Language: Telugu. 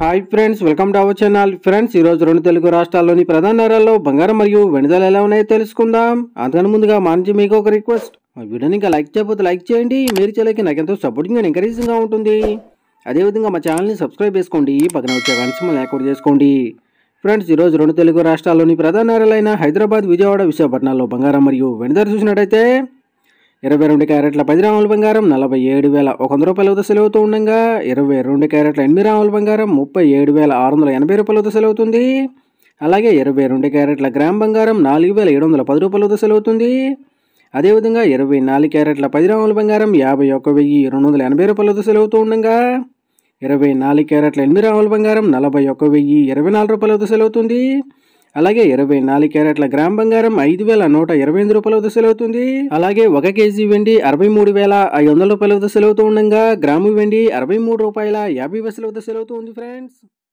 hi friends welcome to our channel friends ఈరోజు రెండు తెలుగు రాష్ట్రాల్లోని ప్రధాన నగరాల్లో బంగారం మరియు వెనుదల ఎలా ఉన్నాయో తెలుసుకుందాం అంతకన్నా ముందుగా మా నుంచి మీకు ఒక రిక్వెస్ట్ మా వీడియోని ఇంకా లైక్ చేయకపోతే లైక్ చేయండి మీరు చేయలేక నాకు ఎంతో సపోర్టింగ్ అండ్ ఎంకరేజింగ్గా ఉంటుంది అదేవిధంగా మా ఛానల్ని సబ్స్క్రైబ్ చేసుకోండి పక్కన వచ్చే గంట యాక్టివేట్ చేసుకోండి ఫ్రెండ్స్ ఈరోజు రెండు తెలుగు రాష్ట్రాల్లోని ప్రధాన నగరాలైన హైదరాబాద్ విజయవాడ విశాఖపట్నాల్లో బంగారం మరియు వెనుదల చూసినట్టయితే ఇరవై రెండు క్యారెట్ల పది రాముల బంగారం నలభై ఏడు వేల ఒక వంద రూపాయల వద్ద సెలవుతూ ఉండగా ఇరవై రెండు క్యారెట్ల ఎనిమిది రాముల బంగారం ముప్పై ఏడు వేల ఆరు వందల ఎనభై రూపాయల వద్ద సెలవుతుంది అలాగే ఇరవై రెండు క్యారెట్ల గ్రామ్ బంగారం నాలుగు వేల ఏడు వందల పది రూపాయల వద్ద సెలవుతుంది అదేవిధంగా ఇరవై నాలుగు క్యారెట్ల పది రాముల బంగారం యాభై ఒక్క వెయ్యి రెండు వందల ఎనభై రూపాయల వద్ద సెలవుతూ ఉండగా ఇరవై నాలుగు క్యారెట్ల ఎనిమిది రాముల బంగారం నలభై ఒక్క వెయ్యి ఇరవై నాలుగు రూపాయల వద్ద సెలవుతుంది అలాగే ఇరవై నాలుగు క్యారెట్ల గ్రామ్ బంగారం ఐదు వేల నూట ఇరవై ఎనిమిది రూపాయల వద్ద సెలవుతుంది అలాగే ఒక కేజీ వెండి అరవై మూడు వేల ఐదు వందల రూపాయల వద్ద సెలవుతూ ఉండగా గ్రాము వెండి అరవై మూడు రూపాయల యాభై పైసల వద్ద సెలవుతూ ఉంది ఫ్రెండ్స్